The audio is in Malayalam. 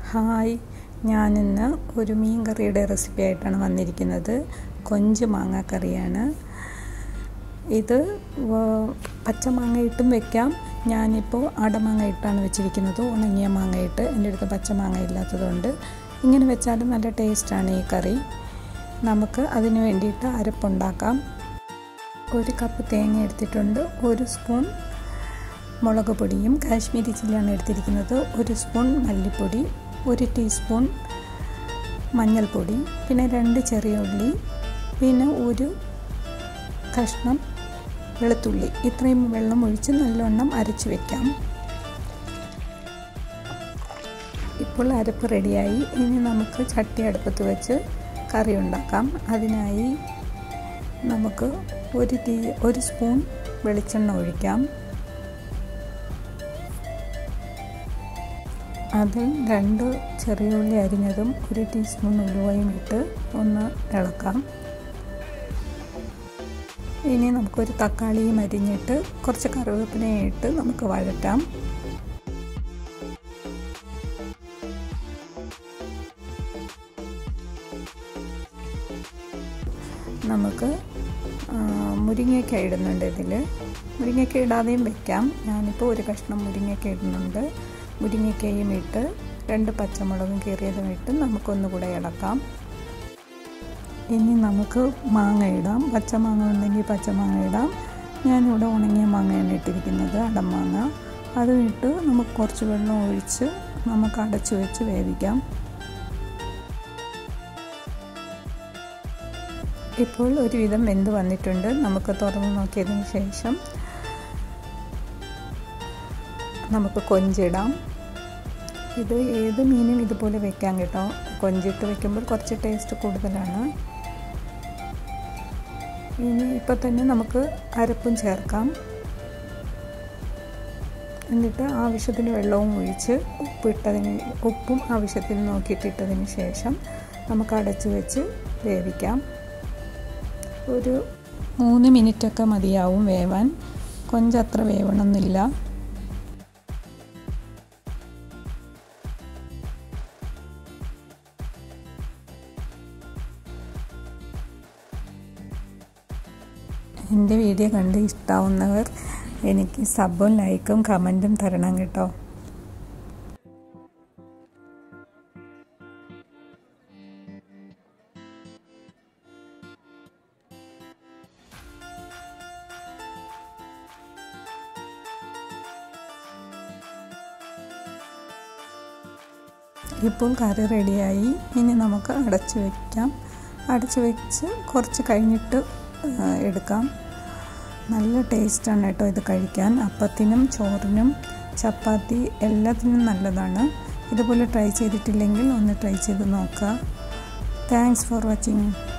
ഹായ് ഞാനിന്ന് ഒരു മീൻ കറിയുടെ റെസിപ്പി ആയിട്ടാണ് വന്നിരിക്കുന്നത് കൊഞ്ച് മാങ്ങ കറിയാണ് ഇത് പച്ചമാങ്ങ ഇട്ടും വെക്കാം ഞാനിപ്പോൾ അടമാങ്ങ ഇട്ടാണ് വെച്ചിരിക്കുന്നത് ഉണങ്ങിയ മാങ്ങ ഇട്ട് എൻ്റെ അടുത്ത് പച്ചമാങ്ങ ഇല്ലാത്തതുകൊണ്ട് ഇങ്ങനെ വെച്ചാലും നല്ല ടേസ്റ്റാണ് ഈ കറി നമുക്ക് അതിന് വേണ്ടിയിട്ട് അരപ്പുണ്ടാക്കാം ഒരു കപ്പ് തേങ്ങ എടുത്തിട്ടുണ്ട് ഒരു സ്പൂൺ മുളക് പൊടിയും കാശ്മീരി ചില്ലിയാണ് എടുത്തിരിക്കുന്നത് ഒരു സ്പൂൺ മല്ലിപ്പൊടി ഒരു ടീസ്പൂൺ മഞ്ഞൾപ്പൊടി പിന്നെ രണ്ട് ചെറിയ ഉള്ളി പിന്നെ ഒരു കഷ്ണം വെളുത്തുള്ളി ഇത്രയും വെള്ളം ഒഴിച്ച് നല്ലവണ്ണം അരച്ച് വെക്കാം ഇപ്പോൾ അരപ്പ് റെഡിയായി ഇനി നമുക്ക് ചട്ടി അടുപ്പത്ത് വെച്ച് കറി ഉണ്ടാക്കാം അതിനായി നമുക്ക് ഒരു ടീ ഒരു സ്പൂൺ വെളിച്ചെണ്ണ ഒഴിക്കാം അതിൽ രണ്ട് ചെറിയ ഉള്ളി അരിഞ്ഞതും ഒരു ടീസ്പൂൺ ഉലുവയും ഇട്ട് ഒന്ന് ഇളക്കാം ഇനി നമുക്കൊരു തക്കാളിയും അരിഞ്ഞിട്ട് കുറച്ച് കറിവേപ്പിലയും ഇട്ട് നമുക്ക് വഴറ്റാം നമുക്ക് മുരിങ്ങയ്ക്ക ഇടുന്നുണ്ട് ഇതിൽ മുരിങ്ങയ്ക്ക ഇടാതെയും വെക്കാം ഞാനിപ്പോൾ ഒരു കഷ്ണം മുരിങ്ങയ്ക്ക ഇടുന്നുണ്ട് മുരിങ്ങയ്ക്കയും ഇട്ട് രണ്ട് പച്ചമുളകും കീറിയതും ഇട്ട് നമുക്കൊന്നുകൂടെ ഇളക്കാം ഇനി നമുക്ക് മാങ്ങ ഇടാം പച്ചമാങ്ങ ഉണ്ടെങ്കിൽ പച്ചമാങ്ങ ഇടാം ഞാനിവിടെ ഉണങ്ങിയ മാങ്ങയാണ് ഇട്ടിരിക്കുന്നത് അടമാങ്ങ അതും ഇട്ട് നമുക്ക് കുറച്ച് വെള്ളം ഒഴിച്ച് നമുക്ക് അടച്ചു വെച്ച് വേവിക്കാം ഇപ്പോൾ ഒരുവിധം വെന്ത് വന്നിട്ടുണ്ട് നമുക്ക് തുറന്ന് നോക്കിയതിന് ശേഷം നമുക്ക് കൊഞ്ചിടാം ഇത് ഏത് മീനും ഇതുപോലെ വെക്കാം കേട്ടോ കൊഞ്ചിട്ട് വെക്കുമ്പോൾ കുറച്ച് ടേസ്റ്റ് കൂടുതലാണ് ഇനി ഇപ്പോൾ തന്നെ നമുക്ക് അരപ്പും ചേർക്കാം എന്നിട്ട് ആവശ്യത്തിന് വെള്ളവും ഒഴിച്ച് ഉപ്പിട്ടതിന് ഉപ്പും ആവശ്യത്തിന് നോക്കിയിട്ടിട്ടതിന് ശേഷം നമുക്ക് അടച്ച് വെച്ച് വേവിക്കാം ഒരു മൂന്ന് മിനിറ്റൊക്കെ മതിയാവും വേവാൻ കൊഞ്ചത്ര വേവണമെന്നില്ല എൻ്റെ വീഡിയോ കണ്ട് ഇഷ്ടാവുന്നവർ എനിക്ക് സബും ലൈക്കും കമൻറ്റും തരണം കേട്ടോ ഇപ്പോൾ കറി റെഡിയായി ഇനി നമുക്ക് അടച്ചു വയ്ക്കാം അടച്ചു വെച്ച് കുറച്ച് കഴിഞ്ഞിട്ട് എടുക്കാം നല്ല ടേസ്റ്റാണ് കേട്ടോ ഇത് കഴിക്കാൻ അപ്പത്തിനും ചോറിനും ചപ്പാത്തി എല്ലാത്തിനും നല്ലതാണ് ഇതുപോലെ ട്രൈ ചെയ്തിട്ടില്ലെങ്കിൽ ഒന്ന് ട്രൈ ചെയ്ത് നോക്കുക താങ്ക്സ് ഫോർ വാച്ചിങ്